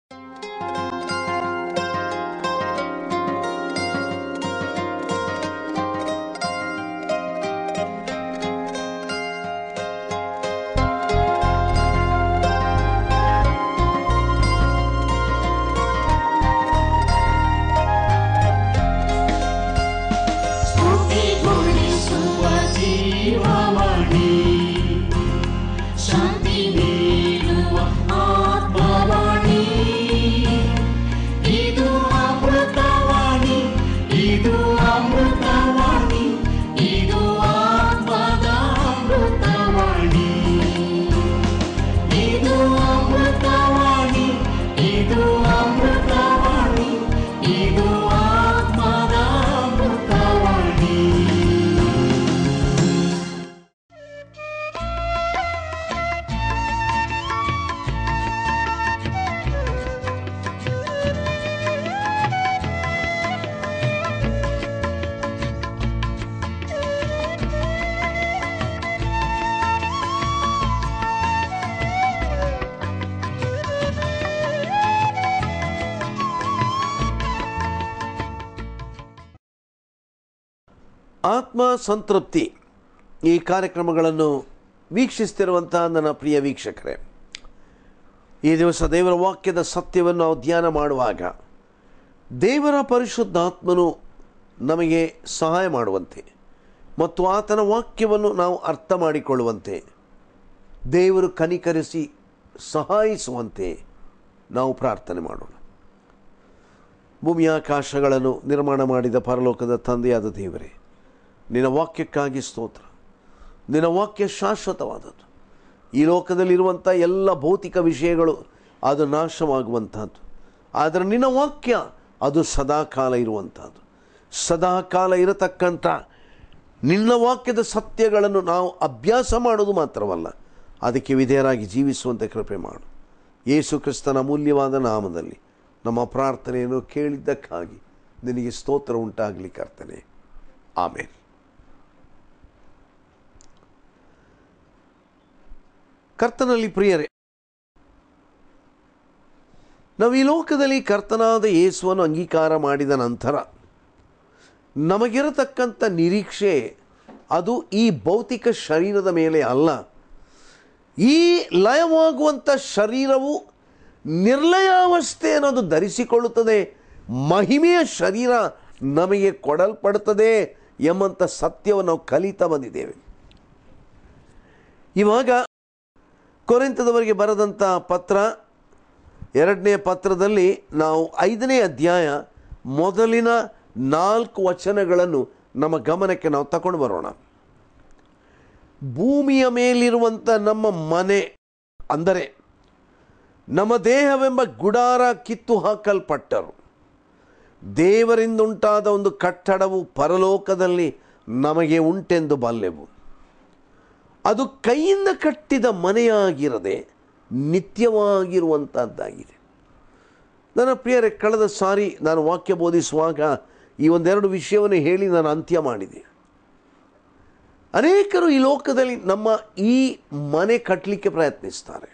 ಸ್ತುತಿಗೊಳಿಸುವ ಜೀವವಾಣಿ ಶಾಂತಿ ನೀಡುವ ಆತ್ಮವಾಣಿ ಇದು ಅಮೃತವಾಣಿ ಇದು ಅಮೃತವಾಣಿ ಇದು ಆತ್ಮದ ಅಮೃತವಾಣಿ ಇದು ಅಮೃತವಾಣಿ ಇದು ಅಮೃತವಾಣಿ ಇದು ಆತ್ಮದ ಅಮೃತವಾಣಿ ಆತ್ಮ ಸಂತೃಪ್ತಿ ಈ ಕಾರ್ಯಕ್ರಮಗಳನ್ನು ವೀಕ್ಷಿಸ್ತಿರುವಂಥ ನನ್ನ ಪ್ರಿಯ ವೀಕ್ಷಕರೇ ಈ ದಿವಸ ದೇವರ ವಾಕ್ಯದ ಸತ್ಯವನ್ನು ನಾವು ಧ್ಯಾನ ಮಾಡುವಾಗ ದೇವರ ಪರಿಶುದ್ಧಾತ್ಮನು ನಮಗೆ ಸಹಾಯ ಮಾಡುವಂತೆ ಮತ್ತು ಆತನ ವಾಕ್ಯವನ್ನು ನಾವು ಅರ್ಥ ಮಾಡಿಕೊಳ್ಳುವಂತೆ ದೇವರು ಕನಿಕರಿಸಿ ಸಹಾಯಿಸುವಂತೆ ನಾವು ಪ್ರಾರ್ಥನೆ ಮಾಡೋಣ ಭೂಮಿಯಾಕಾಶಗಳನ್ನು ನಿರ್ಮಾಣ ಮಾಡಿದ ಪರಲೋಕದ ತಂದೆಯಾದ ದೇವರೇ ನಿನ್ನ ವಾಕ್ಯಕ್ಕಾಗಿ ಸ್ತೋತ್ರ ನಿನ್ನ ವಾಕ್ಯ ಶಾಶ್ವತವಾದದ್ದು ಈ ಲೋಕದಲ್ಲಿರುವಂಥ ಎಲ್ಲ ಭೌತಿಕ ವಿಷಯಗಳು ಅದು ನಾಶವಾಗುವಂಥದ್ದು ಆದರೆ ನಿನ್ನ ವಾಕ್ಯ ಅದು ಸದಾಕಾಲ ಇರುವಂಥದ್ದು ಸದಾಕಾಲ ಇರತಕ್ಕಂಥ ನಿನ್ನ ವಾಕ್ಯದ ಸತ್ಯಗಳನ್ನು ನಾವು ಅಭ್ಯಾಸ ಮಾಡೋದು ಮಾತ್ರವಲ್ಲ ಅದಕ್ಕೆ ವಿಧೇಯರಾಗಿ ಜೀವಿಸುವಂತೆ ಕೃಪೆ ಮಾಡು ಯೇಸು ಕ್ರಿಸ್ತನ ಅಮೂಲ್ಯವಾದ ನಾಮದಲ್ಲಿ ನಮ್ಮ ಪ್ರಾರ್ಥನೆಯನ್ನು ಕೇಳಿದ್ದಕ್ಕಾಗಿ ನಿನಗೆ ಸ್ತೋತ್ರ ಉಂಟಾಗಲಿ ಕರ್ತನೆ ಆಮೇಲೆ ಕರ್ತನಲ್ಲಿ ಪ್ರಿಯರೇ ನಾವು ಈ ಲೋಕದಲ್ಲಿ ಕರ್ತನಾದ ಯೇಸುವನ್ನು ಅಂಗೀಕಾರ ಮಾಡಿದ ನಂತರ ನಮಗಿರತಕ್ಕಂಥ ನಿರೀಕ್ಷೆ ಅದು ಈ ಭೌತಿಕ ಶರೀರದ ಮೇಲೆ ಅಲ್ಲ ಈ ಲಯವಾಗುವಂಥ ಶರೀರವು ನಿರ್ಲಯಾವಸ್ಥೆ ಅನ್ನೋದು ಧರಿಸಿಕೊಳ್ಳುತ್ತದೆ ಮಹಿಮೆಯ ಶರೀರ ನಮಗೆ ಕೊಡಲ್ಪಡುತ್ತದೆ ಎಂಬಂಥ ಸತ್ಯವನ್ನು ನಾವು ಕಲಿತಾ ಬಂದಿದ್ದೇವೆ ಇವಾಗ ಕೊರೆಂತದವರಿಗೆ ಬರೆದಂಥ ಪತ್ರ ಎರಡನೇ ಪತ್ರದಲ್ಲಿ ನಾವು ಐದನೇ ಅಧ್ಯಾಯ ಮೊದಲಿನ ನಾಲ್ಕು ವಚನಗಳನ್ನು ನಮ್ಮ ಗಮನಕ್ಕೆ ನಾವು ತಗೊಂಡು ಬರೋಣ ಭೂಮಿಯ ಮೇಲಿರುವಂಥ ನಮ್ಮ ಮನೆ ಅಂದರೆ ನಮ್ಮ ದೇಹವೆಂಬ ಗುಡಾರ ಕಿತ್ತು ಹಾಕಲ್ಪಟ್ಟರು ದೇವರಿಂದುಂಟಾದ ಒಂದು ಕಟ್ಟಡವು ಪರಲೋಕದಲ್ಲಿ ನಮಗೆ ಉಂಟೆಂದು ಬಲ್ಲೆವು ಅದು ಕೈಯಿಂದ ಕಟ್ಟಿದ ಮನೆಯಾಗಿರದೆ ನಿತ್ಯವಾಗಿರುವಂಥದ್ದಾಗಿದೆ ನನ್ನ ಪ್ರಿಯರೇ ಕಳೆದ ಸಾರಿ ನಾನು ವಾಕ್ಯ ಬೋಧಿಸುವಾಗ ಈ ಒಂದೆರಡು ವಿಷಯವನ್ನು ಹೇಳಿ ನಾನು ಅಂತ್ಯ ಮಾಡಿದೆ ಅನೇಕರು ಈ ಲೋಕದಲ್ಲಿ ನಮ್ಮ ಈ ಮನೆ ಕಟ್ಟಲಿಕ್ಕೆ ಪ್ರಯತ್ನಿಸ್ತಾರೆ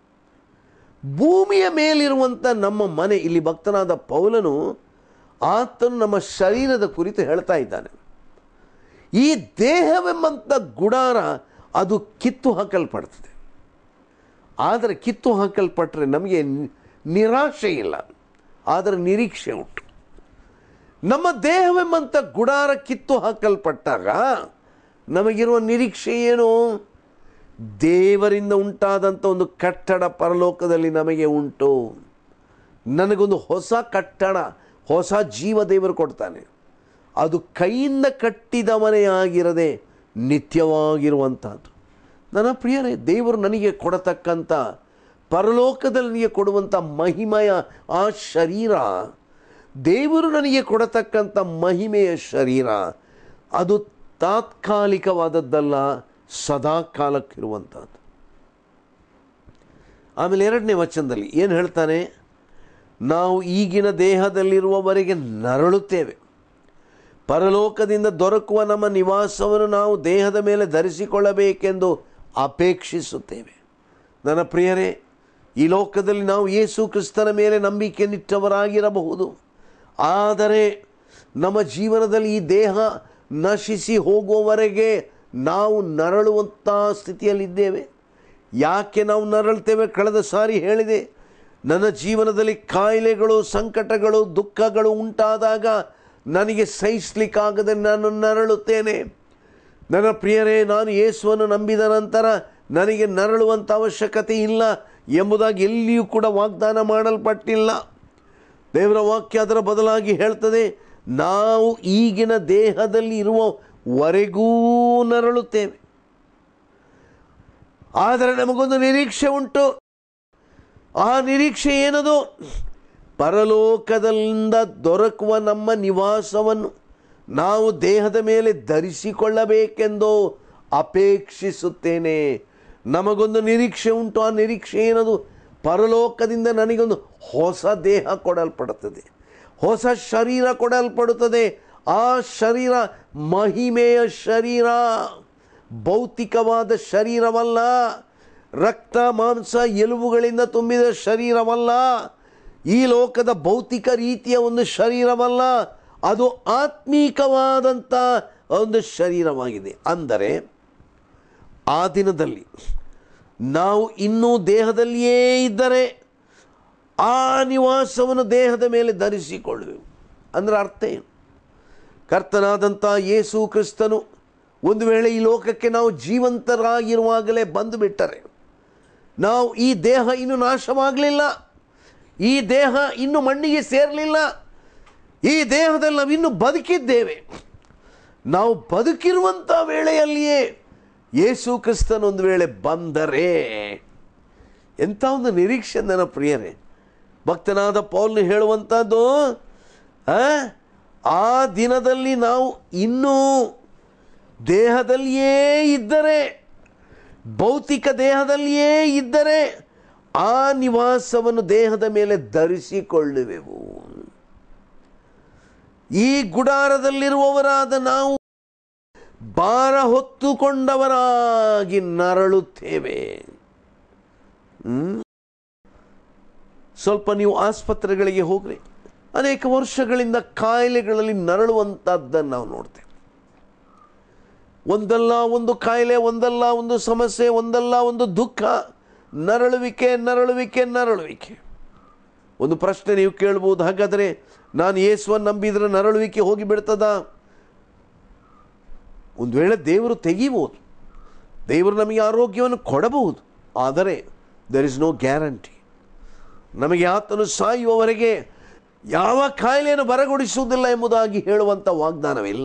ಭೂಮಿಯ ಮೇಲಿರುವಂಥ ನಮ್ಮ ಮನೆ ಇಲ್ಲಿ ಭಕ್ತನಾದ ಪೌಲನು ಆತನು ನಮ್ಮ ಶರೀರದ ಕುರಿತು ಹೇಳ್ತಾ ಇದ್ದಾನೆ ಈ ದೇಹವೆಂಬಂಥ ಗುಡಾರ ಅದು ಕಿತ್ತು ಹಾಕಲ್ಪಡ್ತದೆ ಆದರೆ ಕಿತ್ತು ಹಾಕಲ್ಪಟ್ಟರೆ ನಮಗೆ ನಿ- ನಿರಾಶೆ ಇಲ್ಲ ಆದರೆ ನಿರೀಕ್ಷೆ ಉಂಟು ನಮ್ಮ ದೇಹವೆಂಬಂಥ ಗುಡಾರ ಕಿತ್ತು ಹಾಕಲ್ಪಟ್ಟಾಗ ನಮಗಿರುವ ನಿರೀಕ್ಷೆ ಏನು ದೇವರಿಂದ ಉಂಟಾದಂಥ ಒಂದು ಕಟ್ಟಡ ಪರಲೋಕದಲ್ಲಿ ನಮಗೆ ಉಂಟು ನನಗೊಂದು ಹೊಸ ಕಟ್ಟಡ ಹೊಸ ಜೀವ ದೇವರು ಕೊಡ್ತಾನೆ ಅದು ಕೈಯಿಂದ ಕಟ್ಟಿದ ಮನೆಯಾಗಿರದೆ ನಿತ್ಯವಾಗಿರುವಂಥದ್ದು ನನ್ನ ಪ್ರಿಯರೇ ದೇವರು ನನಗೆ ಕೊಡತಕ್ಕಂಥ ಪರಲೋಕದಲ್ಲಿ ನನಗೆ ಕೊಡುವಂಥ ಮಹಿಮೆಯ ಆ ಶರೀರ ದೇವರು ನನಗೆ ಕೊಡತಕ್ಕಂಥ ಮಹಿಮೆಯ ಶರೀರ ಅದು ತಾತ್ಕಾಲಿಕವಾದದ್ದಲ್ಲ ಸದಾ ಕಾಲಕ್ಕಿರುವಂಥದ್ದು ಆಮೇಲೆ ಎರಡನೇ ವಚನದಲ್ಲಿ ಏನು ಹೇಳ್ತಾನೆ ನಾವು ಈಗಿನ ದೇಹದಲ್ಲಿರುವವರೆಗೆ ನರಳುತ್ತೇವೆ ಪರಲೋಕದಿಂದ ದೊರಕುವ ನಮ್ಮ ನಿವಾಸವನ್ನು ನಾವು ದೇಹದ ಮೇಲೆ ಧರಿಸಿಕೊಳ್ಳಬೇಕೆಂದು ಅಪೇಕ್ಷಿಸುತ್ತೇವೆ ನನ್ನ ಪ್ರಿಯರೇ ಈ ಲೋಕದಲ್ಲಿ ನಾವು ಯೇಸು ಕ್ರಿಸ್ತನ ಮೇಲೆ ನಂಬಿಕೆ ನಿಟ್ಟವರಾಗಿರಬಹುದು ಆದರೆ ನಮ್ಮ ಜೀವನದಲ್ಲಿ ಈ ದೇಹ ನಶಿಸಿ ಹೋಗುವವರೆಗೆ ನಾವು ನರಳುವಂಥ ಸ್ಥಿತಿಯಲ್ಲಿದ್ದೇವೆ ಯಾಕೆ ನಾವು ನರಳ್ತೇವೆ ಕಳೆದ ಸಾರಿ ಹೇಳಿದೆ ನನ್ನ ಜೀವನದಲ್ಲಿ ಕಾಯಿಲೆಗಳು ಸಂಕಟಗಳು ದುಃಖಗಳು ಉಂಟಾದಾಗ ನನಗೆ ಸಹಿಸ್ಲಿಕ್ಕಾಗದೆ ನಾನು ನರಳುತ್ತೇನೆ ನನ್ನ ಪ್ರಿಯರೇ ನಾನು ಯೇಸುವನ್ನು ನಂಬಿದ ನಂತರ ನನಗೆ ನರಳುವಂಥ ಅವಶ್ಯಕತೆ ಇಲ್ಲ ಎಂಬುದಾಗಿ ಎಲ್ಲಿಯೂ ಕೂಡ ವಾಗ್ದಾನ ಮಾಡಲ್ಪಟ್ಟಿಲ್ಲ ದೇವರ ವಾಕ್ಯ ಅದರ ಬದಲಾಗಿ ಹೇಳ್ತದೆ ನಾವು ಈಗಿನ ದೇಹದಲ್ಲಿ ಇರುವವರೆಗೂ ನರಳುತ್ತೇವೆ ಆದರೆ ನಮಗೊಂದು ನಿರೀಕ್ಷೆ ಉಂಟು ಆ ನಿರೀಕ್ಷೆ ಏನದು ಪರಲೋಕದಿಂದ ದೊರಕುವ ನಮ್ಮ ನಿವಾಸವನ್ನು ನಾವು ದೇಹದ ಮೇಲೆ ಧರಿಸಿಕೊಳ್ಳಬೇಕೆಂದು ಅಪೇಕ್ಷಿಸುತ್ತೇನೆ ನಮಗೊಂದು ನಿರೀಕ್ಷೆ ಉಂಟು ಆ ನಿರೀಕ್ಷೆ ಏನದು ಪರಲೋಕದಿಂದ ನನಗೊಂದು ಹೊಸ ದೇಹ ಕೊಡಲ್ಪಡುತ್ತದೆ ಹೊಸ ಶರೀರ ಕೊಡಲ್ಪಡುತ್ತದೆ ಆ ಶರೀರ ಮಹಿಮೆಯ ಶರೀರ ಭೌತಿಕವಾದ ಶರೀರವಲ್ಲ ರಕ್ತ ಮಾಂಸ ಎಲುಬುಗಳಿಂದ ತುಂಬಿದ ಶರೀರವಲ್ಲ ಈ ಲೋಕದ ಭೌತಿಕ ರೀತಿಯ ಒಂದು ಶರೀರವಲ್ಲ ಅದು ಆತ್ಮೀಕವಾದಂಥ ಒಂದು ಶರೀರವಾಗಿದೆ ಅಂದರೆ ಆ ದಿನದಲ್ಲಿ ನಾವು ಇನ್ನೂ ದೇಹದಲ್ಲಿಯೇ ಇದ್ದರೆ ಆ ನಿವಾಸವನ್ನು ದೇಹದ ಮೇಲೆ ಧರಿಸಿಕೊಳ್ಳುವೆವು ಅಂದರೆ ಅರ್ಥ ಏನು ಕರ್ತನಾದಂಥ ಯೇಸು ಕ್ರಿಸ್ತನು ಒಂದು ವೇಳೆ ಈ ಲೋಕಕ್ಕೆ ನಾವು ಜೀವಂತರಾಗಿರುವಾಗಲೇ ಬಂದು ಬಿಟ್ಟರೆ ನಾವು ಈ ದೇಹ ಇನ್ನು ನಾಶವಾಗಲಿಲ್ಲ ಈ ದೇಹ ಇನ್ನು ಮಣ್ಣಿಗೆ ಸೇರಲಿಲ್ಲ ಈ ದೇಹದಲ್ಲಿ ನಾವು ಇನ್ನೂ ಬದುಕಿದ್ದೇವೆ ನಾವು ಬದುಕಿರುವಂಥ ವೇಳೆಯಲ್ಲಿಯೇ ಯೇಸು ಕ್ರಿಸ್ತನ ಒಂದು ವೇಳೆ ಬಂದರೆ ಎಂಥ ಒಂದು ನಿರೀಕ್ಷೆ ನನ್ನ ಪ್ರಿಯರೇ ಭಕ್ತನಾದ ಪೌಲ್ನು ಹೇಳುವಂಥದ್ದು ಆ, ಆ ದಿನದಲ್ಲಿ ನಾವು ಇನ್ನೂ ದೇಹದಲ್ಲಿಯೇ ಇದ್ದರೆ ಭೌತಿಕ ದೇಹದಲ್ಲಿಯೇ ಇದ್ದರೆ ಆ ನಿವಾಸವನ್ನು ದೇಹದ ಮೇಲೆ ಧರಿಸಿಕೊಳ್ಳುವೆವು ಈ ಗುಡಾರದಲ್ಲಿರುವವರಾದ ನಾವು ಭಾರ ಹೊತ್ತುಕೊಂಡವರಾಗಿ ನರಳುತ್ತೇವೆ ಹ್ಮ್? ಸ್ವಲ್ಪ ನೀವು ಆಸ್ಪತ್ರೆಗಳಿಗೆ ಹೋಗ್ರಿ ಅನೇಕ ವರ್ಷಗಳಿಂದ ಕಾಯಿಲೆಗಳಲ್ಲಿ ನರಳುವಂಥದ್ದನ್ನು ನಾವು ನೋಡ್ತೇವೆ ಒಂದಲ್ಲ ಒಂದು ಕಾಯಿಲೆ ಒಂದಲ್ಲ ಒಂದು ಸಮಸ್ಯೆ ಒಂದಲ್ಲ ಒಂದು ದುಃಖ ನರಳುವಿಕೆ ನರಳುವಿಕೆ ನರಳುವಿಕೆ ಒಂದು ಪ್ರಶ್ನೆ ನೀವು ಕೇಳ್ಬೋದು ಹಾಗಾದರೆ ನಾನು ಯೇಸುವನ್ನು ನಂಬಿದರೆ ನರಳುವಿಕೆ ಹೋಗಿ ಬಿಡ್ತದ ಒಂದು ವೇಳೆ ದೇವರು ತೆಗಿಬೋದು ದೇವರು ನಮಗೆ ಆರೋಗ್ಯವನ್ನು ಕೊಡಬಹುದು ಆದರೆ ದರ್ ಇಸ್ ನೋ ಗ್ಯಾರಂಟಿ ನಮಗೆ ಆತನು ಸಾಯುವವರೆಗೆ ಯಾವ ಕಾಯಿಲೆಯನ್ನು ಬರಗೊಡಿಸುವುದಿಲ್ಲ ಎಂಬುದಾಗಿ ಹೇಳುವಂಥ ವಾಗ್ದಾನವಿಲ್ಲ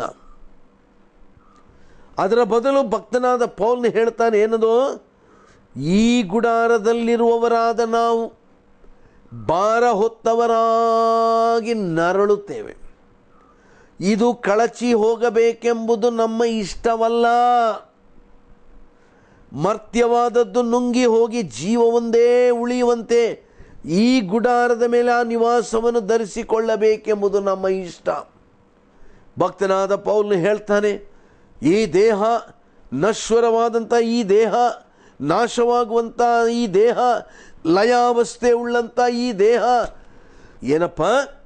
ಅದರ ಬದಲು ಭಕ್ತನಾದ ಪೌಲ್ನ ಹೇಳ್ತಾನೆ ಏನದು ಈ ಗುಡಾರದಲ್ಲಿರುವವರಾದ ನಾವು ಭಾರ ಹೊತ್ತವರಾಗಿ ನರಳುತ್ತೇವೆ ಇದು ಕಳಚಿ ಹೋಗಬೇಕೆಂಬುದು ನಮ್ಮ ಇಷ್ಟವಲ್ಲ ಮರ್ತ್ಯವಾದದ್ದು ನುಂಗಿ ಹೋಗಿ ಜೀವವೊಂದೇ ಉಳಿಯುವಂತೆ ಈ ಗುಡಾರದ ಮೇಲೆ ಆ ನಿವಾಸವನ್ನು ಧರಿಸಿಕೊಳ್ಳಬೇಕೆಂಬುದು ನಮ್ಮ ಇಷ್ಟ ಭಕ್ತನಾದ ಪೌಲ್ನು ಹೇಳ್ತಾನೆ ಈ ದೇಹ ನಶ್ವರವಾದಂಥ ಈ ದೇಹ ನಾಶವಾಗುವಂಥ ಈ ದೇಹ ಲಯಾವಸ್ಥೆ ಉಳ್ಳಂಥ ಈ ದೇಹ ಏನಪ್ಪ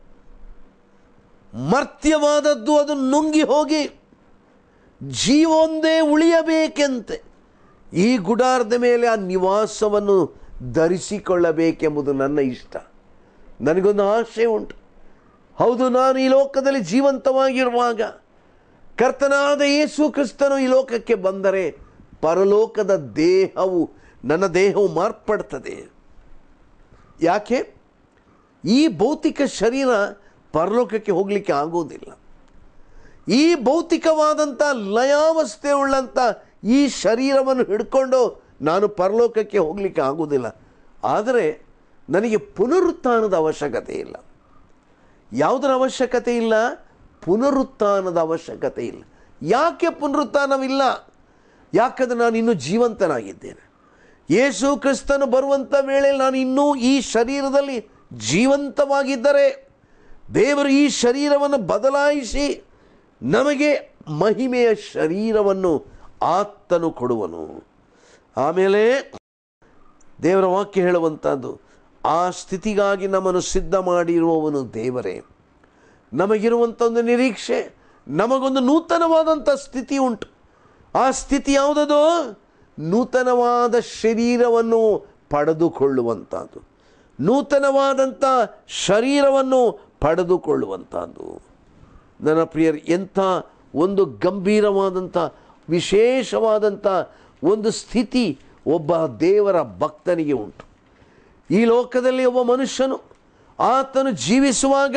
ಮರ್ತ್ಯವಾದದ್ದು ಅದು ನುಂಗಿ ಹೋಗಿ ಜೀವೊಂದೇ ಉಳಿಯಬೇಕೆಂತೆ ಈ ಗುಡಾರದ ಮೇಲೆ ಆ ನಿವಾಸವನ್ನು ಧರಿಸಿಕೊಳ್ಳಬೇಕೆಂಬುದು ನನ್ನ ಇಷ್ಟ ನನಗೊಂದು ಆಸೆ ಉಂಟು ಹೌದು ನಾನು ಈ ಲೋಕದಲ್ಲಿ ಜೀವಂತವಾಗಿರುವಾಗ ಕರ್ತನಾದ ಯೇಸು ಕ್ರಿಸ್ತನು ಈ ಲೋಕಕ್ಕೆ ಬಂದರೆ ಪರಲೋಕದ ದೇಹವು ನನ್ನ ದೇಹವು ಮಾರ್ಪಡ್ತದೆ ಯಾಕೆ ಈ ಭೌತಿಕ ಶರೀರ ಪರಲೋಕಕ್ಕೆ ಹೋಗಲಿಕ್ಕೆ ಆಗೋದಿಲ್ಲ ಈ ಭೌತಿಕವಾದಂಥ ಲಯಾವಸ್ಥೆ ಉಳ್ಳಂಥ ಈ ಶರೀರವನ್ನು ಹಿಡ್ಕೊಂಡು ನಾನು ಪರಲೋಕಕ್ಕೆ ಹೋಗಲಿಕ್ಕೆ ಆಗೋದಿಲ್ಲ ಆದರೆ ನನಗೆ ಪುನರುತ್ಥಾನದ ಅವಶ್ಯಕತೆ ಇಲ್ಲ ಯಾವುದರ ಅವಶ್ಯಕತೆ ಇಲ್ಲ ಪುನರುತ್ಥಾನದ ಅವಶ್ಯಕತೆ ಇಲ್ಲ ಯಾಕೆ ಪುನರುತ್ಥಾನವಿಲ್ಲ ಯಾಕಂದರೆ ನಾನು ಇನ್ನೂ ಜೀವಂತನಾಗಿದ್ದೇನೆ ಯೇಸು ಕ್ರಿಸ್ತನು ಬರುವಂಥ ವೇಳೆಯಲ್ಲಿ ನಾನು ಇನ್ನೂ ಈ ಶರೀರದಲ್ಲಿ ಜೀವಂತವಾಗಿದ್ದರೆ ದೇವರು ಈ ಶರೀರವನ್ನು ಬದಲಾಯಿಸಿ ನಮಗೆ ಮಹಿಮೆಯ ಶರೀರವನ್ನು ಆತನು ಕೊಡುವನು ಆಮೇಲೆ ದೇವರ ವಾಕ್ಯ ಹೇಳುವಂಥದ್ದು ಆ ಸ್ಥಿತಿಗಾಗಿ ನಮ್ಮನ್ನು ಸಿದ್ಧ ಮಾಡಿರುವವನು ದೇವರೇ ನಮಗಿರುವಂಥ ಒಂದು ನಿರೀಕ್ಷೆ ನಮಗೊಂದು ನೂತನವಾದಂಥ ಸ್ಥಿತಿ ಉಂಟು ಆ ಸ್ಥಿತಿ ಯಾವುದದು ನೂತನವಾದ ಶರೀರವನ್ನು ಪಡೆದುಕೊಳ್ಳುವಂಥದ್ದು ನೂತನವಾದಂಥ ಶರೀರವನ್ನು ಪಡೆದುಕೊಳ್ಳುವಂಥದ್ದು ನನ್ನ ಪ್ರಿಯರ್ ಎಂಥ ಒಂದು ಗಂಭೀರವಾದಂಥ ವಿಶೇಷವಾದಂಥ ಒಂದು ಸ್ಥಿತಿ ಒಬ್ಬ ದೇವರ ಭಕ್ತನಿಗೆ ಉಂಟು ಈ ಲೋಕದಲ್ಲಿ ಒಬ್ಬ ಮನುಷ್ಯನು ಆತನು ಜೀವಿಸುವಾಗ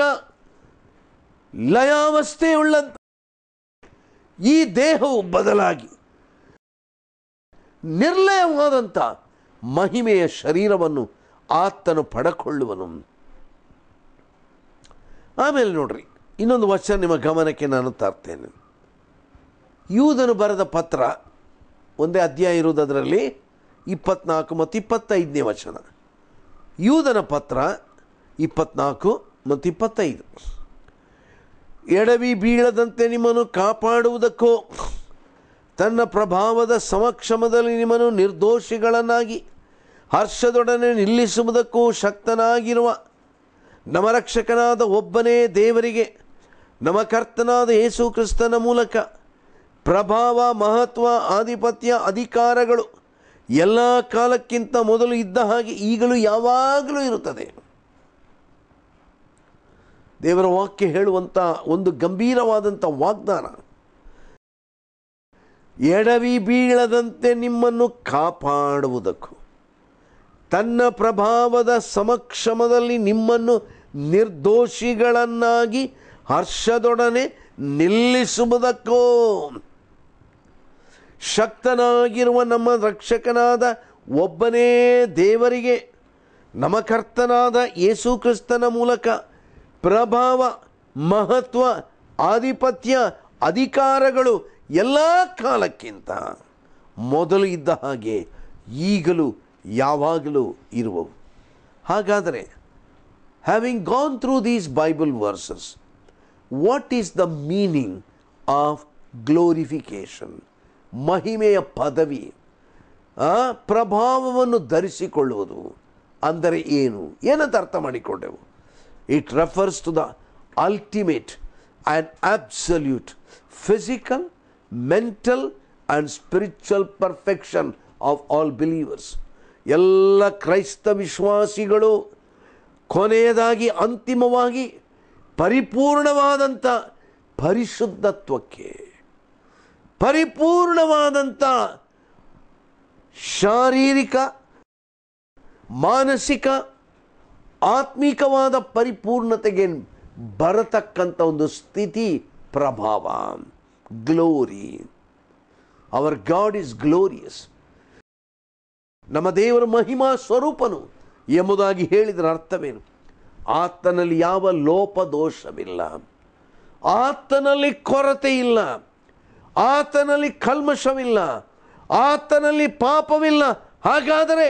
ಲಯಾವಸ್ಥೆಯುಳ್ಳಂತ ಈ ದೇಹವು ಬದಲಾಗಿ ನಿರ್ಲಯವಾದಂಥ ಮಹಿಮೆಯ ಶರೀರವನ್ನು ಆತನು ಪಡಕೊಳ್ಳುವನು ಆಮೇಲೆ ನೋಡ್ರಿ ಇನ್ನೊಂದು ವಚನ ನಿಮ್ಮ ಗಮನಕ್ಕೆ ನಾನು ತರ್ತೇನೆ ಯೂದನು ಬರೆದ ಪತ್ರ ಒಂದೇ ಅಧ್ಯಾಯ ಇರುವುದು ಅದರಲ್ಲಿ ಇಪ್ಪತ್ನಾಲ್ಕು ಮತ್ತು ಇಪ್ಪತ್ತೈದನೇ ವಚನ ಯೂದನ ಪತ್ರ ಇಪ್ಪತ್ನಾಲ್ಕು ಮತ್ತು ಇಪ್ಪತ್ತೈದು ಎಡವಿ ಬೀಳದಂತೆ ನಿಮ್ಮನ್ನು ಕಾಪಾಡುವುದಕ್ಕೂ ತನ್ನ ಪ್ರಭಾವದ ಸಮಕ್ಷಮದಲ್ಲಿ ನಿಮ್ಮನ್ನು ನಿರ್ದೋಷಿಗಳನ್ನಾಗಿ ಹರ್ಷದೊಡನೆ ನಿಲ್ಲಿಸುವುದಕ್ಕೂ ಶಕ್ತನಾಗಿರುವ ನಮ್ಮ ರಕ್ಷಕನಾದ ಒಬ್ಬನೇ ದೇವರಿಗೆ ನಮ್ಮ ಕರ್ತನಾದ ಯೇಸು ಕ್ರಿಸ್ತನ ಮೂಲಕ ಪ್ರಭಾವ ಮಹತ್ವ ಆಧಿಪತ್ಯ ಅಧಿಕಾರಗಳು ಎಲ್ಲ ಕಾಲಕ್ಕಿಂತ ಮೊದಲು ಇದ್ದ ಹಾಗೆ ಈಗಲೂ ಯಾವಾಗಲೂ ಇರುತ್ತದೆ ದೇವರ ವಾಕ್ಯ ಹೇಳುವಂಥ ಒಂದು ಗಂಭೀರವಾದಂಥ ವಾಗ್ದಾನ ಎಡವಿ ಬೀಳದಂತೆ ನಿಮ್ಮನ್ನು ಕಾಪಾಡುವುದಕ್ಕೂ ತನ್ನ ಪ್ರಭಾವದ ಸಮಕ್ಷಮದಲ್ಲಿ ನಿಮ್ಮನ್ನು ನಿರ್ದೋಷಿಗಳನ್ನಾಗಿ ಹರ್ಷದೊಡನೆ ನಿಲ್ಲಿಸುವುದಕ್ಕೂ ಶಕ್ತನಾಗಿರುವ ನಮ್ಮ ರಕ್ಷಕನಾದ ಒಬ್ಬನೇ ದೇವರಿಗೆ ನಮ್ಮ ಕರ್ತನಾದ ಯೇಸು ಕ್ರಿಸ್ತನ ಮೂಲಕ ಪ್ರಭಾವ ಮಹತ್ವ ಆಧಿಪತ್ಯ ಅಧಿಕಾರಗಳು ಎಲ್ಲ ಕಾಲಕ್ಕಿಂತ ಮೊದಲು ಇದ್ದ ಹಾಗೆ ಈಗಲೂ ಯಾವಾಗಲೂ ಇರುವವು ಹಾಗಾದರೆ having gone through these Bible verses what is the meaning of glorification ಮಹಿಮೆಯ ಪದವಿ ಆ ಪ್ರಭಾವವನ್ನು ಧರಿಸಿಕೊಳ್ಳುವುದು ಅಂದರೆ ಏನು ಏನಂತ ಅರ್ಥ ಮಾಡಿಕೊಂಡೆವು it refers to the ultimate and absolute physical mental and spiritual perfection of all believers ಎಲ್ಲ ಕ್ರೈಸ್ತ ವಿಶ್ವಾಸಿಗಳು ಕೊನೆಯದಾಗಿ ಅಂತಿಮವಾಗಿ ಪರಿಪೂರ್ಣವಾದಂಥ ಪರಿಶುದ್ಧತ್ವಕ್ಕೆ ಪರಿಪೂರ್ಣವಾದಂಥ ಶಾರೀರಿಕ ಮಾನಸಿಕ ಆತ್ಮಿಕವಾದ ಪರಿಪೂರ್ಣತೆಗೆ ಬರತಕ್ಕಂಥ ಒಂದು ಸ್ಥಿತಿ ಪ್ರಭಾವ glory our God is glorious ನಮ್ಮ ದೇವರ ಮಹಿಮಾ ಸ್ವರೂಪನು ಎಂಬುದಾಗಿ ಹೇಳಿದರ ಅರ್ಥವೇನು ಆತನಲ್ಲಿ ಯಾವ ಲೋಪದೋಷವಿಲ್ಲ ಆತನಲ್ಲಿ ಕೊರತೆ ಇಲ್ಲ ಆತನಲ್ಲಿ ಕಲ್ಮಶವಿಲ್ಲ ಆತನಲ್ಲಿ ಪಾಪವಿಲ್ಲ ಹಾಗಾದರೆ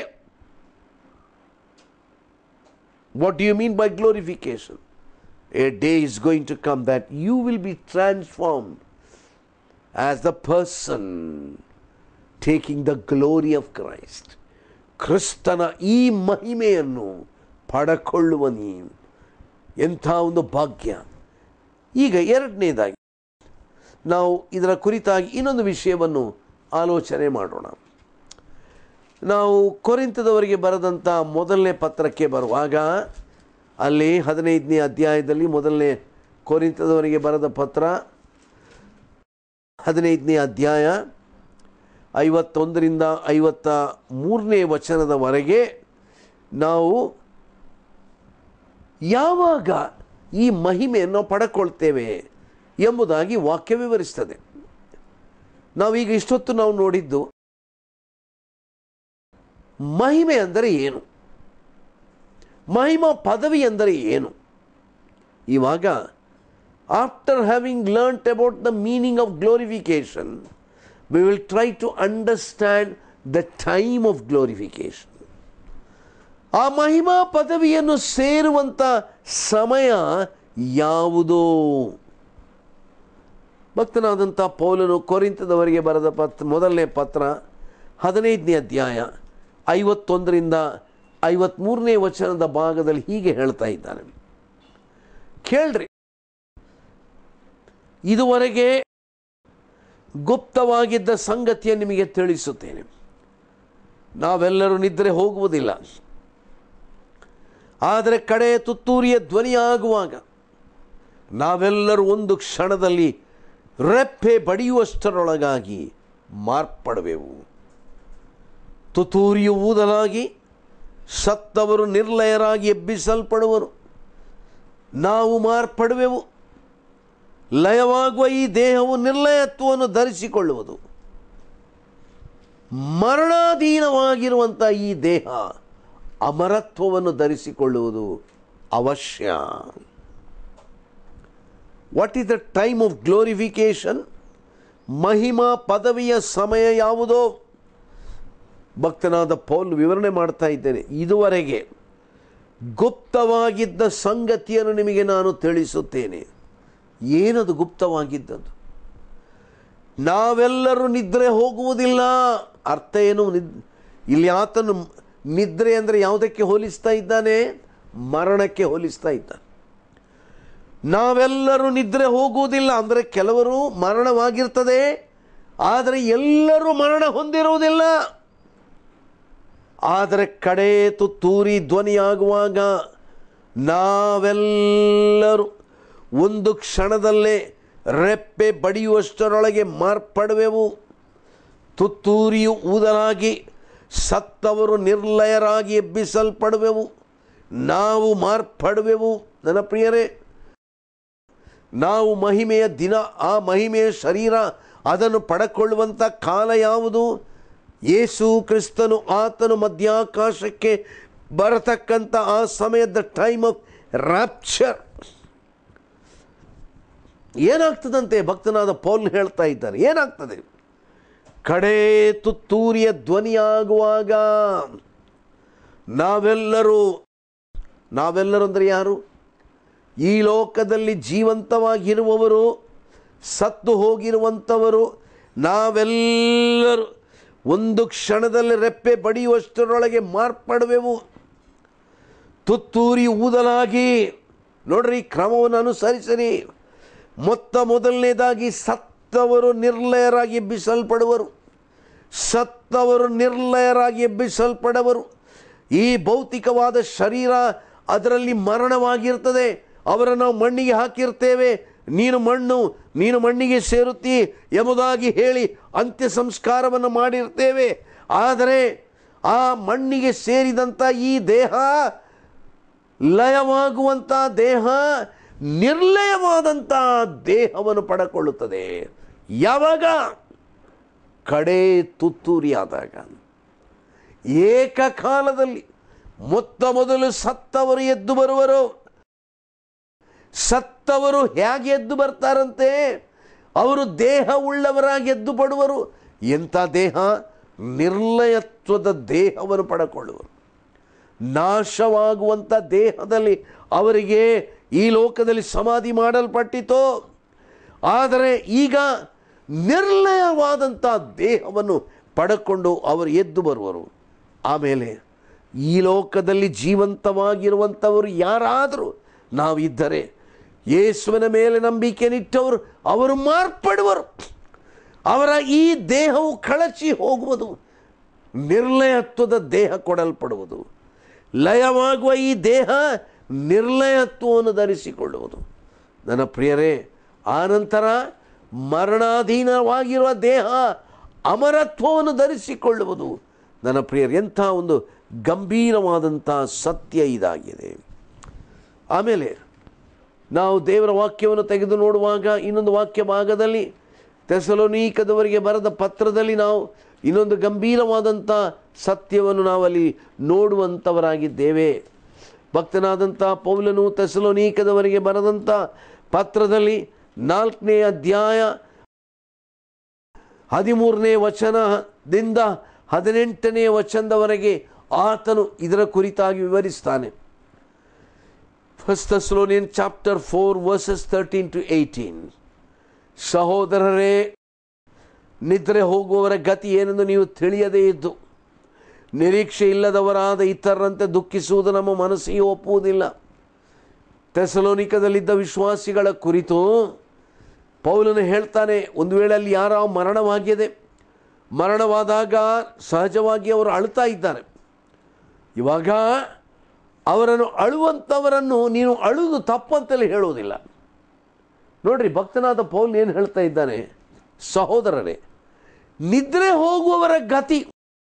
what you mean by glorification a day is going to come that you will be transformed as the person taking the glory of Christ ಕ್ರಿಸ್ತನ ಈ ಮಹಿಮೆಯನ್ನು ಪಡಕೊಳ್ಳುವ ನೀನು ಎಂಥ ಒಂದು ಭಾಗ್ಯ ಈಗ ಎರಡನೇದಾಗಿ ನಾವು ಇದರ ಕುರಿತಾಗಿ ಇನ್ನೊಂದು ವಿಷಯವನ್ನು ಆಲೋಚನೆ ಮಾಡೋಣ ನಾವು ಕೊರಿಂತದವರಿಗೆ ಬರೆದಂಥ ಮೊದಲನೇ ಪತ್ರಕ್ಕೆ ಬರುವಾಗ ಅಲ್ಲಿ ಹದಿನೈದನೇ ಅಧ್ಯಾಯದಲ್ಲಿ ಮೊದಲನೇ ಕೊರಿಂತದವರಿಗೆ ಬರೆದ ಪತ್ರ ಹದಿನೈದನೇ ಅಧ್ಯಾಯ ಐವತ್ತೊಂದರಿಂದ ಐವತ್ತ ಮೂರನೇ ವಚನದವರೆಗೆ ನಾವು ಯಾವಾಗ ಈ ಮಹಿಮೆಯನ್ನು ಪಡ್ಕೊಳ್ತೇವೆ ಎಂಬುದಾಗಿ ವಾಕ್ಯ ವಿವರಿಸ್ತದೆ ನಾವೀಗ ಇಷ್ಟೊತ್ತು ನಾವು ನೋಡಿದ್ದು ಮಹಿಮೆ ಅಂದರೆ ಏನು ಮಹಿಮಾ ಪದವಿ ಎಂದರೆ ಏನು ಇವಾಗ after having learnt about the meaning of glorification we will try to understand the time of glorification ಆ ಮಹಿಮಾ ಪದವಿಯನ್ನು ಸೇರುವಂಥ ಸಮಯ ಯಾವುದೋ ಭಕ್ತನಾದಂಥ ಪೌಲನು ಕೊರಿಂತದವರಿಗೆ ಬರೆದ ಪತ್ರ ಮೊದಲನೇ ಪತ್ರ ಹದಿನೈದನೇ ಅಧ್ಯಾಯ ಐವತ್ತೊಂದರಿಂದ ಐವತ್ತ್ಮೂರನೇ ವಚನದ ಭಾಗದಲ್ಲಿ ಹೀಗೆ ಹೇಳ್ತಾ ಇದ್ದಾನೆ ಕೇಳ್ರಿ ಇದುವರೆಗೆ ಗುಪ್ತವಾಗಿದ್ದ ಸಂಗತಿಯನ್ನು ನಿಮಗೆ ತಿಳಿಸುತ್ತೇನೆ ನಾವೆಲ್ಲರೂ ನಿದ್ರೆ ಹೋಗುವುದಿಲ್ಲ ಆದರೆ ಕಡೆ ತುತ್ತೂರಿಯ ಧ್ವನಿಯಾಗುವಾಗ ನಾವೆಲ್ಲರೂ ಒಂದು ಕ್ಷಣದಲ್ಲಿ ರೆಪ್ಪೆ ಬಡಿಯುವಷ್ಟರೊಳಗಾಗಿ ಮಾರ್ಪಡುವೆವು ತುತ್ತೂರಿಯು ಊದಲಾಗಿ ಸತ್ತವರು ನಿರ್ಲಯರಾಗಿ ಎಬ್ಬಿಸಲ್ಪಡುವರು ನಾವು ಮಾರ್ಪಡುವೆವು ಲಯವಾಗುವ ಈ ದೇಹವು ನಿರ್ಲಯತ್ವವನ್ನು ಧರಿಸಿಕೊಳ್ಳುವುದು ಮರಣಾಧೀನವಾಗಿರುವಂಥ ಈ ದೇಹ ಅಮರತ್ವವನ್ನು ಧರಿಸಿಕೊಳ್ಳುವುದು ಅವಶ್ಯ what is the time of glorification ಮಹಿಮಾ ಪದವಿಯ ಸಮಯ ಯಾವುದೋ ಭಕ್ತನಾದ ಪೌಲ್ ವಿವರಣೆ ಮಾಡ್ತಾ ಇದ್ದೇನೆ ಇದುವರೆಗೆ ಗುಪ್ತವಾಗಿದ್ದ ಸಂಗತಿಯನ್ನು ನಿಮಗೆ ನಾನು ತಿಳಿಸುತ್ತೇನೆ ಏನದು ಗುಪ್ತವಾಗಿದ್ದದ್ದು ನಾವೆಲ್ಲರೂ ನಿದ್ರೆ ಹೋಗುವುದಿಲ್ಲ ಅರ್ಥ ಏನು ನಿದ್ ಇಲ್ಲಿ ಆತನು ನಿದ್ರೆ ಅಂದರೆ ಯಾವುದಕ್ಕೆ ಹೋಲಿಸ್ತಾ ಇದ್ದಾನೆ ಮರಣಕ್ಕೆ ಹೋಲಿಸ್ತಾ ಇದ್ದಾನೆ ನಾವೆಲ್ಲರೂ ನಿದ್ರೆ ಹೋಗುವುದಿಲ್ಲ ಅಂದರೆ ಕೆಲವರು ಮರಣವಾಗಿರ್ತದೆ ಆದರೆ ಎಲ್ಲರೂ ಮರಣ ಹೊಂದಿರುವುದಿಲ್ಲ ಆದರೆ ಕಡೆ ತುತ್ತೂರಿ ಧ್ವನಿಯಾಗುವಾಗ ನಾವೆಲ್ಲರೂ ಒಂದು ಕ್ಷಣದಲ್ಲೇ ರೆಪ್ಪೆ ಬಡಿಯುವಷ್ಟರೊಳಗೆ ಮಾರ್ಪಡುವೆವು ತುತ್ತೂರಿಯು ಊದಲಾಗಿ ಸತ್ತವರು ನಿರ್ಲಯರಾಗಿ ಎಬ್ಬಿಸಲ್ಪಡುವೆವು ನಾವು ಮಾರ್ಪಡುವೆವು ನನ್ನ ಪ್ರಿಯರೇ ನಾವು ಮಹಿಮೆಯ ದಿನ ಆ ಮಹಿಮೆಯ ಶರೀರ ಅದನ್ನು ಪಡಕೊಳ್ಳುವಂಥ ಕಾಲ ಯಾವುದು ಯೇಸು ಕ್ರಿಸ್ತನು ಆತನು ಮಧ್ಯಾಕಾಶಕ್ಕೆ ಬರತಕ್ಕಂಥ ಆ ಸಮಯದ ಟೈಮ್ ಆಫ್ ರ್ಯಾಪ್ಚರ್ ಏನಾಗ್ತದಂತೆ ಭಕ್ತನಾದ ಪೌಲ್ ಹೇಳ್ತಾ ಇದ್ದಾನೆ ಏನಾಗ್ತದೆ ಕಡೆ ತುತ್ತೂರಿಯ ಧ್ವನಿಯಾಗುವಾಗ ನಾವೆಲ್ಲರೂ ನಾವೆಲ್ಲರೂ ಅಂದರೆ ಯಾರು ಈ ಲೋಕದಲ್ಲಿ ಜೀವಂತವಾಗಿರುವವರು ಸತ್ತು ಹೋಗಿರುವಂಥವರು ನಾವೆಲ್ಲರೂ ಒಂದು ಕ್ಷಣದಲ್ಲಿ ರೆಪ್ಪೆ ಬಡಿಯುವಷ್ಟರೊಳಗೆ ಮಾರ್ಪಡುವೆವು ತುತ್ತೂರಿ ಊದಲಾಗಿ ನೋಡ್ರಿ ಕ್ರಮವನ್ನು ಅನುಸರಿಸಿರಿ ಮೊತ್ತ ಮೊದಲನೇದಾಗಿ ಸತ್ತವರು ನಿರ್ಲಯರಾಗಿ ಎಬ್ಬಿಸಲ್ಪಡುವರು ಸತ್ತವರು ನಿರ್ಲಯರಾಗಿ ಎಬ್ಬಿಸಲ್ಪಡುವರು ಈ ಭೌತಿಕವಾದ ಶರೀರ ಅದರಲ್ಲಿ ಮರಣವಾಗಿರ್ತದೆ ಅವರನ್ನು ನಾವು ಮಣ್ಣಿಗೆ ಹಾಕಿರ್ತೇವೆ ನೀನು ಮಣ್ಣು ನೀನು ಮಣ್ಣಿಗೆ ಸೇರುತ್ತಿ ಎಂಬುದಾಗಿ ಹೇಳಿ ಅಂತ್ಯ ಸಂಸ್ಕಾರವನ್ನು ಮಾಡಿರ್ತೇವೆ ಆದರೆ ಆ ಮಣ್ಣಿಗೆ ಸೇರಿದಂಥ ಈ ದೇಹ ಲಯವಾಗುವಂಥ ದೇಹ ನಿರ್ಲಯವಾದಂಥ ದೇಹವನ್ನು ಪಡಕೊಳ್ಳುತ್ತದೆ ಯಾವಾಗ ಕಡೆ ತುತ್ತೂರಿಯಾದಾಗ ಏಕಕಾಲದಲ್ಲಿ ಮೊತ್ತ ಮೊದಲು ಸತ್ತವರು ಎದ್ದು ಬರುವರು ಸತ್ತವರು ಹೇಗೆ ಎದ್ದು ಬರ್ತಾರಂತೆ ಅವರು ದೇಹ ಉಳ್ಳವರಾಗಿ ಎದ್ದು ಪಡುವರು ಎಂಥ ದೇಹ ನಿರ್ಲಯತ್ವದ ದೇಹವನ್ನು ಪಡಕೊಳ್ಳುವರು ನಾಶವಾಗುವಂಥ ದೇಹದಲ್ಲಿ ಅವರಿಗೆ ಈ ಲೋಕದಲ್ಲಿ ಸಮಾಧಿ ಮಾಡಲ್ಪಟ್ಟಿತು ಆದರೆ ಈಗ ನಿರ್ಲಯವಾದಂಥ ದೇಹವನ್ನು ಪಡಕೊಂಡು ಅವರು ಎದ್ದು ಬರುವರು ಆಮೇಲೆ ಈ ಲೋಕದಲ್ಲಿ ಜೀವಂತವಾಗಿರುವಂಥವರು ಯಾರಾದರೂ ನಾವಿದ್ದರೆ ಯೇಸುವಿನ ಮೇಲೆ ನಂಬಿಕೆ ನಿಟ್ಟವರು ಅವರು ಮಾರ್ಪಡುವರು ಅವರ ಈ ದೇಹವು ಕಳಚಿ ಹೋಗುವುದು ನಿರ್ಲಯತ್ವದ ದೇಹ ಕೊಡಲ್ಪಡುವುದು ಲಯವಾಗುವ ಈ ದೇಹ ನಿರ್ಲಯತ್ವವನ್ನು ಧರಿಸಿಕೊಳ್ಳುವುದು ನನ್ನ ಪ್ರಿಯರೇ ಆನಂತರ ಮರಣಾಧೀನವಾಗಿರುವ ದೇಹ ಅಮರತ್ವವನ್ನು ಧರಿಸಿಕೊಳ್ಳುವುದು ನನ್ನ ಪ್ರಿಯರು ಎಂಥ ಒಂದು ಗಂಭೀರವಾದಂಥ ಸತ್ಯ ಇದಾಗಿದೆ ಆಮೇಲೆ ನಾವು ದೇವರ ವಾಕ್ಯವನ್ನು ತೆಗೆದು ನೋಡುವಾಗ ಇನ್ನೊಂದು ವಾಕ್ಯ ಭಾಗದಲ್ಲಿ ತೆಸಲೋನೀಕದವರಿಗೆ ಬರೆದ ಪತ್ರದಲ್ಲಿ ನಾವು ಇನ್ನೊಂದು ಗಂಭೀರವಾದಂಥ ಸತ್ಯವನ್ನು ನಾವಲ್ಲಿ ನೋಡುವಂಥವರಾಗಿದ್ದೇವೆ ಭಕ್ತನಾದಂಥ ಪೌಲನು ತೆಸಲೋನೀಕದವರಿಗೆ ಬರೆದಂಥ ಪತ್ರದಲ್ಲಿ ನಾಲ್ಕನೇ ಅಧ್ಯಾಯ ಹದಿಮೂರನೇ ವಚನದಿಂದ ಹದಿನೆಂಟನೇ ವಚನದವರೆಗೆ ಆತನು ಇದರ ಕುರಿತಾಗಿ ವಿವರಿಸ್ತಾನೆ first Thessalonian chapter four verses thirteen to eighteen ಸಹೋದರರೇ ನಿದ್ರೆ ಹೋಗುವವರ ಗತಿ ಏನೆಂದು ನೀವು ತಿಳಿಯದೇ ಇದ್ದು ನಿರೀಕ್ಷೆ ಇಲ್ಲದವರಾದ ಇತರರಂತೆ ದುಃಖಿಸುವುದು ನಮ್ಮ ಮನಸ್ಸಿಗೆ ಒಪ್ಪುವುದಿಲ್ಲ ತೆಸಲೋನಿಕದಲ್ಲಿದ್ದ ವಿಶ್ವಾಸಿಗಳ ಕುರಿತು ಪೌಲನು ಹೇಳ್ತಾನೆ ಒಂದು ವೇಳೆ ಅಲ್ಲಿ ಯಾರ ಮರಣವಾಗಿದೆ ಮರಣವಾದಾಗ ಸಹಜವಾಗಿ ಅವರು ಅಳ್ತಾ ಇದ್ದಾರೆ ಇವಾಗ ಅವರನ್ನು ಅಳುವಂಥವರನ್ನು ನೀನು ಅಳುವುದು ತಪ್ಪಂತಲೇ ಹೇಳುವುದಿಲ್ಲ ನೋಡ್ರಿ ಭಕ್ತನಾದ ಪೌಲ್ ಏನು ಹೇಳ್ತಾ ಇದ್ದಾನೆ ಸಹೋದರರೇ ನಿದ್ರೆ ಹೋಗುವವರ ಗತಿ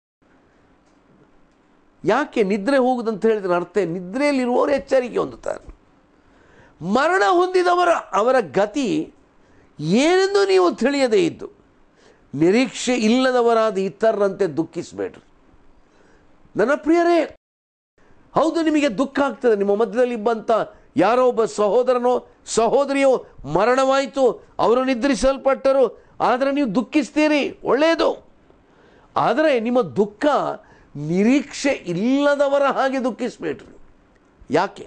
ಯಾಕೆ ನಿದ್ರೆ ಹೋಗುದಂತ ಹೇಳಿದ್ರೆ ಅರ್ಥ ನಿದ್ರೆಯಲ್ಲಿರುವವರು ಎಚ್ಚರಿಕೆ ಹೊಂದುತ್ತಾರೆ ಮರಣ ಹೊಂದಿದವರ ಅವರ ಗತಿ ಏನೆಂದು ನೀವು ತಿಳಿಯದೇ ಇದ್ದು ನಿರೀಕ್ಷೆ ಇಲ್ಲದವರಾದ ಇತರರಂತೆ ದುಃಖಿಸಬೇಡ್ರಿ ನನ್ನ ಪ್ರಿಯರೇ ಹೌದು ನಿಮಗೆ ದುಃಖ ಆಗ್ತದೆ ನಿಮ್ಮ ಮಧ್ಯದಲ್ಲಿ ಬಂತ ಯಾರೋ ಒಬ್ಬ ಸಹೋದರನೋ ಸಹೋದರಿಯೋ ಮರಣವಾಯಿತು ಅವರು ನಿದ್ರಿಸಲ್ಪಟ್ಟರು ಆದರೆ ನೀವು ದುಃಖಿಸ್ತೀರಿ ಒಳ್ಳೆಯದು ಆದರೆ ನಿಮ್ಮ ದುಃಖ ನಿರೀಕ್ಷೆ ಇಲ್ಲದವರ ಹಾಗೆ ದುಃಖಿಸಬೇಡ್ರಿ ಯಾಕೆ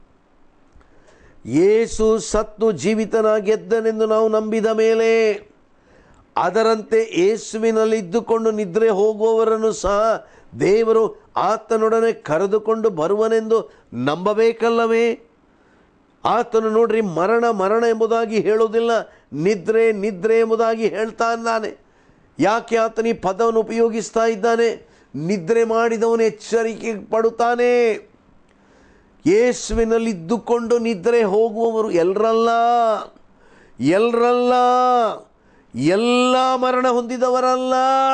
ಯೇಸು ಸತ್ತು ಜೀವಿತನಾಗೆದ್ದನೆಂದು ನಾವು ನಂಬಿದ ಮೇಲೆ ಅದರಂತೆ ಯೇಸುವಿನಲ್ಲಿ ಇದ್ದುಕೊಂಡು ನಿದ್ರೆ ಹೋಗುವವರನ್ನು ಸಹ ದೇವರು ಆತನೊಡನೆ ಕರೆದುಕೊಂಡು ಬರುವನೆಂದು ನಂಬಬೇಕಲ್ಲವೇ ಆತನು ನೋಡ್ರಿ ಮರಣ ಮರಣ ಎಂಬುದಾಗಿ ಹೇಳೋದಿಲ್ಲ ನಿದ್ರೆ ನಿದ್ರೆ ಎಂಬುದಾಗಿ ಹೇಳ್ತಾ ಇದ್ದಾನೆ ಯಾಕೆ ಆತನ ಈ ಪದವನ್ನು ಉಪಯೋಗಿಸ್ತಾ ಇದ್ದಾನೆ ನಿದ್ರೆ ಮಾಡಿದವನು ಎಚ್ಚರಿಕೆ ಪಡುತ್ತಾನೆ ಯೇಸುವಿನಲ್ಲಿ ಇದ್ದುಕೊಂಡು ನಿದ್ರೆ ಹೋಗುವವರು ಎಲ್ಲರಲ್ಲ ಎಲ್ಲರಲ್ಲ ಎಲ್ಲ ಮರಣ ಹೊಂದಿದವರಲ್ಲ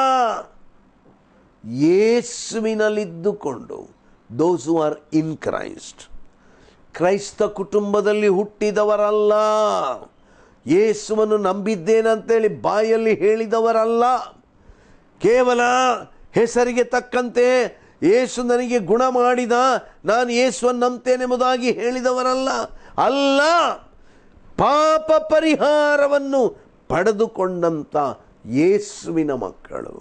ಯೇಸುವಿನಲ್ಲಿದ್ದುಕೊಂಡು ದೋಸ್ ಹು ಆರ್ ಇನ್ ಕ್ರೈಸ್ಟ್ ಕ್ರೈಸ್ತ ಕುಟುಂಬದಲ್ಲಿ ಹುಟ್ಟಿದವರಲ್ಲ ಯೇಸುವನ್ನು ನಂಬಿದ್ದೇನಂತೇಳಿ ಬಾಯಲ್ಲಿ ಹೇಳಿದವರಲ್ಲ ಕೇವಲ ಹೆಸರಿಗೆ ತಕ್ಕಂತೆ ಯೇಸು ನನಗೆ ಗುಣ ಮಾಡಿದ ನಾನು ಯೇಸುವನ್ನು ನಂಬ್ತೇನೆಂಬುದಾಗಿ ಹೇಳಿದವರಲ್ಲ ಅಲ್ಲ ಪಾಪ ಪರಿಹಾರವನ್ನು ಪಡೆದುಕೊಂಡಂಥ ಯೇಸುವಿನ ಮಕ್ಕಳು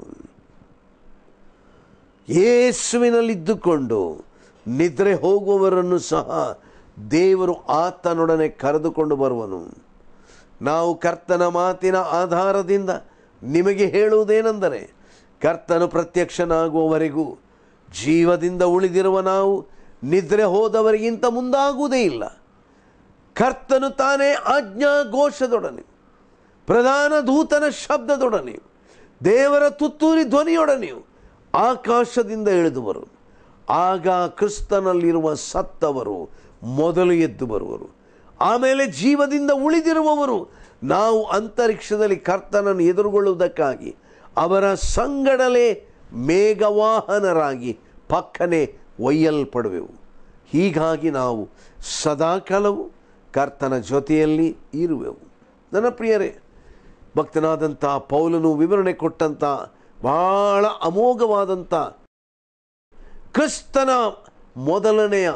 ಯೇಸುವಿನಲ್ಲಿದ್ದುಕೊಂಡು ನಿದ್ರೆ ಹೋಗುವವರನ್ನು ಸಹ ದೇವರು ಆತನೊಡನೆ ಕರೆದುಕೊಂಡು ಬರುವನು ನಾವು ಕರ್ತನ ಮಾತಿನ ಆಧಾರದಿಂದ ನಿಮಗೆ ಹೇಳುವುದೇನೆಂದರೆ ಕರ್ತನು ಪ್ರತ್ಯಕ್ಷನಾಗುವವರೆಗೂ ಜೀವದಿಂದ ಉಳಿದಿರುವ ನಾವು ನಿದ್ರೆ ಹೋದವರಿಗಿಂತ ಮುಂದಾಗುವುದೇ ಇಲ್ಲ ಕರ್ತನು ತಾನೇ ಆಜ್ಞಾಘೋಷದೊಡನೆ ಪ್ರಧಾನ ದೂತನ ಶಬ್ದದೊಡನೆ ದೇವರ ತುತ್ತೂರಿ ಧ್ವನಿಯೊಡನೆಯು ಆಕಾಶದಿಂದ ಇಳಿದು ಬರು ಆಗ ಕ್ರಿಸ್ತನಲ್ಲಿರುವ ಸತ್ತವರು ಮೊದಲು ಎದ್ದು ಬರುವರು ಆಮೇಲೆ ಜೀವದಿಂದ ಉಳಿದಿರುವವರು ನಾವು ಅಂತರಿಕ್ಷದಲ್ಲಿ ಕರ್ತನನ್ನು ಎದುರುಗೊಳ್ಳುವುದಕ್ಕಾಗಿ ಅವರ ಸಂಗಡಲೇ ಮೇಘವಾಹನರಾಗಿ ಪಕ್ಕನೆ ಒಯ್ಯಲ್ಪಡುವೆವು ಹೀಗಾಗಿ ನಾವು ಸದಾಕಾಲವು ಕರ್ತನ ಜೊತೆಯಲ್ಲಿ ಇರುವೆವು ನನ್ನ ಪ್ರಿಯರೇ ಭಕ್ತನಾದಂಥ ಪೌಲನು ವಿವರಣೆ ಕೊಟ್ಟಂಥ ಬಹಳ ಅಮೋಘವಾದಂಥ ಕ್ರಿಸ್ತನ ಮೊದಲನೆಯ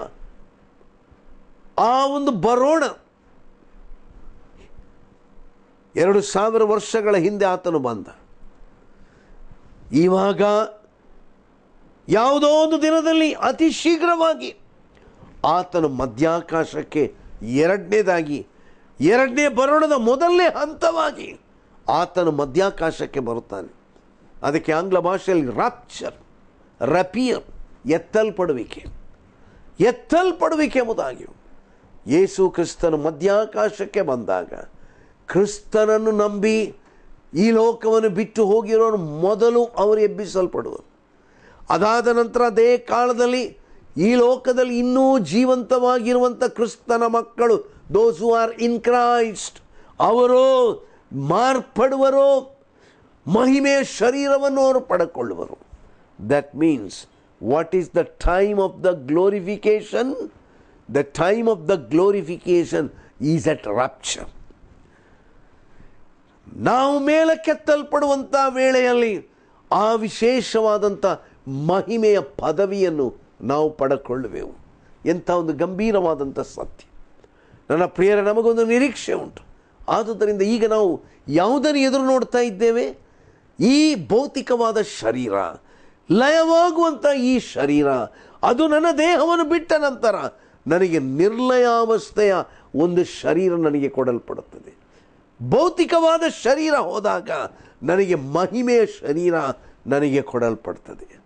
ಆ ಒಂದು ಬರೋಣ ಎರಡು ಸಾವಿರ ವರ್ಷಗಳ ಹಿಂದೆ ಆತನು ಬಂದ ಇವಾಗ ಯಾವುದೋ ಒಂದು ದಿನದಲ್ಲಿ ಅತಿ ಶೀಘ್ರವಾಗಿ ಆತನು ಮಧ್ಯಾಕಾಶಕ್ಕೆ ಎರಡನೇದಾಗಿ ಎರಡನೇ ಬರೋಣದ ಮೊದಲನೇ ಹಂತವಾಗಿ ಆತನು ಮಧ್ಯಾಕಾಶಕ್ಕೆ ಬರುತ್ತಾನೆ ಅದಕ್ಕೆ ಆಂಗ್ಲ ಭಾಷೆಯಲ್ಲಿ ರಾಪ್ಚರ್ ರಪಿಯರ್ ಎತ್ತಲ್ಪಡುವಿಕೆ ಎತ್ತಲ್ಪಡುವಿಕೆ ಎಂಬುದಾಗಿ ಯೇಸು ಕ್ರಿಸ್ತನು ಮಧ್ಯಾಕಾಶಕ್ಕೆ ಬಂದಾಗ ಕ್ರಿಸ್ತನನ್ನು ನಂಬಿ ಈ ಲೋಕವನ್ನು ಬಿಟ್ಟು ಹೋಗಿರೋರು ಮೊದಲು ಅವರು ಎಬ್ಬಿಸಲ್ಪಡುವರು ಅದಾದ ನಂತರ ಅದೇ ಕಾಲದಲ್ಲಿ ಈ ಲೋಕದಲ್ಲಿ ಇನ್ನೂ ಜೀವಂತವಾಗಿರುವಂಥ ಕ್ರಿಸ್ತನ ಮಕ್ಕಳು ದೋಸ್ ಹು ಆರ್ ಇನ್ ಕ್ರೈಸ್ಟ್ ಅವರು ಮಾರ್ಪಡುವರು ಮಹಿಮೆಯ ಶರೀರವನ್ನು ಅವರು ಪಡೆದುಕೊಳ್ಳುವರು that means what is the time of the glorification the time of the glorification is at rapture ನಾವು ಮೇಲಕ್ಕೆತ್ತಲ್ಪಡುವಂಥ ವೇಳೆಯಲ್ಲಿ ಆ ವಿಶೇಷವಾದಂಥ ಮಹಿಮೆಯ ಪದವಿಯನ್ನು ನಾವು ಪಡೆದುಕೊಳ್ಳುವೆವು ಎಂಥ ಒಂದು ಗಂಭೀರವಾದಂಥ ಸತ್ಯ ನನ್ನ ಪ್ರಿಯರ ನಮಗೊಂದು ನಿರೀಕ್ಷೆ ಉಂಟು ಆದುದರಿಂದ ಈಗ ನಾವು ಯಾವುದನ್ನು ಎದುರು ನೋಡ್ತಾ ಇದ್ದೇವೆ ಈ ಭೌತಿಕವಾದ ಶರೀರ ಲಯವಾಗುವಂಥ ಈ ಶರೀರ ಅದು ನನ್ನ ದೇಹವನ್ನು ಬಿಟ್ಟ ನಂತರ ನನಗೆ ನಿರ್ಲಯಾವಸ್ಥೆಯ ಒಂದು ಶರೀರ ನನಗೆ ಕೊಡಲ್ಪಡುತ್ತದೆ ಭೌತಿಕವಾದ ಶರೀರ ಹೋದಾಗ ನನಗೆ ಮಹಿಮೆಯ ಶರೀರ ನನಗೆ ಕೊಡಲ್ಪಡ್ತದೆ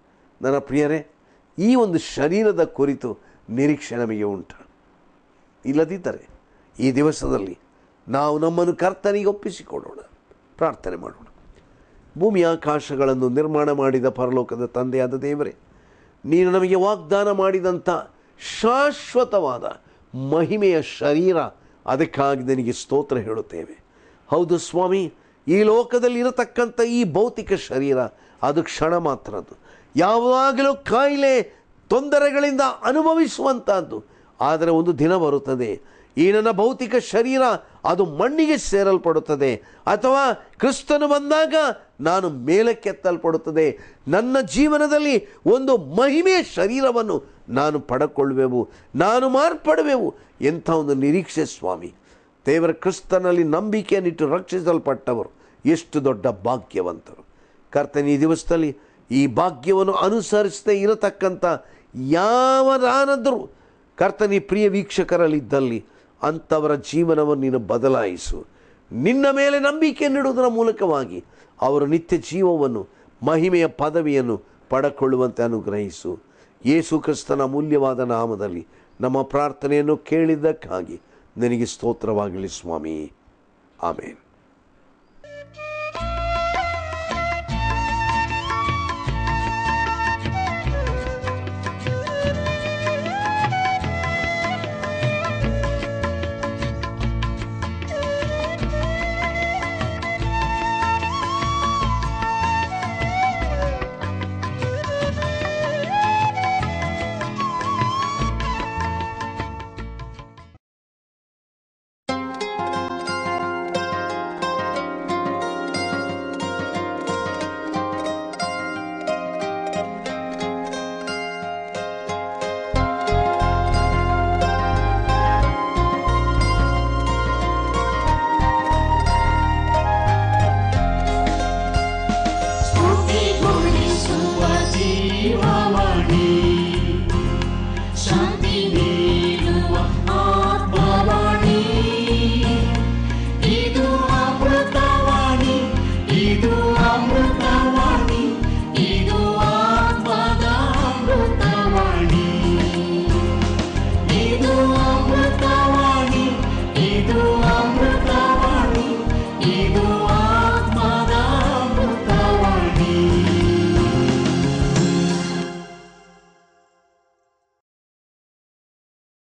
ನನ್ನ ಪ್ರಿಯರೇ ಈ ಒಂದು ಶರೀರದ ಕುರಿತು ನಿರೀಕ್ಷೆ ನಮಗೆ ಉಂಟು ಇಲ್ಲದಿದ್ದರೆ ಈ ದಿವಸದಲ್ಲಿ ನಾವು ನಮ್ಮನ್ನು ಕರ್ತನಿಗೆ ಒಪ್ಪಿಸಿಕೊಡೋಣ ಪ್ರಾರ್ಥನೆ ಮಾಡೋಣ ಭೂಮಿ ಆಕಾಶಗಳನ್ನು ನಿರ್ಮಾಣ ಮಾಡಿದ ಪರಲೋಕದ ತಂದೆಯಾದ ದೇವರೇ ನೀನು ನಮಗೆ ವಾಗ್ದಾನ ಮಾಡಿದಂಥ ಶಾಶ್ವತವಾದ ಮಹಿಮೆಯ ಶರೀರ ಅದಕ್ಕಾಗಿ ನಿನಗೆ ಸ್ತೋತ್ರ ಹೇಳುತ್ತೇವೆ ಹೌದು ಸ್ವಾಮಿ ಈ ಲೋಕದಲ್ಲಿ ಇರತಕ್ಕಂಥ ಈ ಭೌತಿಕ ಶರೀರ ಅದು ಕ್ಷಣ ಮಾತ್ರದ್ದು ಯಾವಾಗಲೂ ಕಾಯಿಲೆ ತೊಂದರೆಗಳಿಂದ ಅನುಭವಿಸುವಂಥದ್ದು ಆದರೆ ಒಂದು ದಿನ ಬರುತ್ತದೆ ಈ ನನ್ನ ಭೌತಿಕ ಶರೀರ ಅದು ಮಣ್ಣಿಗೆ ಸೇರಲ್ಪಡುತ್ತದೆ ಅಥವಾ ಕ್ರಿಸ್ತನು ಬಂದಾಗ ನಾನು ಮೇಲಕ್ಕೆತ್ತಲ್ಪಡುತ್ತದೆ ನನ್ನ ಜೀವನದಲ್ಲಿ ಒಂದು ಮಹಿಮೆಯ ಶರೀರವನ್ನು ನಾನು ಪಡಕೊಳ್ಳುವೆವು ನಾನು ಮಾರ್ಪಡುವೆವು ಎಂಥ ಒಂದು ನಿರೀಕ್ಷೆ ಸ್ವಾಮಿ ದೇವರ ಕ್ರಿಸ್ತನಲ್ಲಿ ನಂಬಿಕೆಯನ್ನಿಟ್ಟು ರಕ್ಷಿಸಲ್ಪಟ್ಟವರು ಎಷ್ಟು ದೊಡ್ಡ ಭಾಗ್ಯವಂತರು ಕರ್ತನ ಈ ದಿವಸದಲ್ಲಿ ಈ ಭಾಗ್ಯವನ್ನು ಅನುಸರಿಸದೇ ಇರತಕ್ಕಂಥ ಯಾವರಾನದರೂ ಕರ್ತನಿ ಪ್ರಿಯ ವೀಕ್ಷಕರಲ್ಲಿದ್ದಲ್ಲಿ ಅಂಥವರ ಜೀವನವನ್ನು ನೀನು ಬದಲಾಯಿಸು ನಿನ್ನ ಮೇಲೆ ನಂಬಿಕೆಯನ್ನಿಡುವುದರ ಮೂಲಕವಾಗಿ ಅವರು ನಿತ್ಯ ಜೀವವನ್ನು ಮಹಿಮೆಯ ಪದವಿಯನ್ನು ಪಡಕೊಳ್ಳುವಂತೆ ಅನುಗ್ರಹಿಸು ಯೇಸು ಕ್ರಿಸ್ತನ ಅಮೂಲ್ಯವಾದ ನಾಮದಲ್ಲಿ ನಮ್ಮ ಪ್ರಾರ್ಥನೆಯನ್ನು ಕೇಳಿದ್ದಕ್ಕಾಗಿ ನಿನಗೆ ಸ್ತೋತ್ರವಾಗಲಿ ಸ್ವಾಮಿ ಆಮೇನ್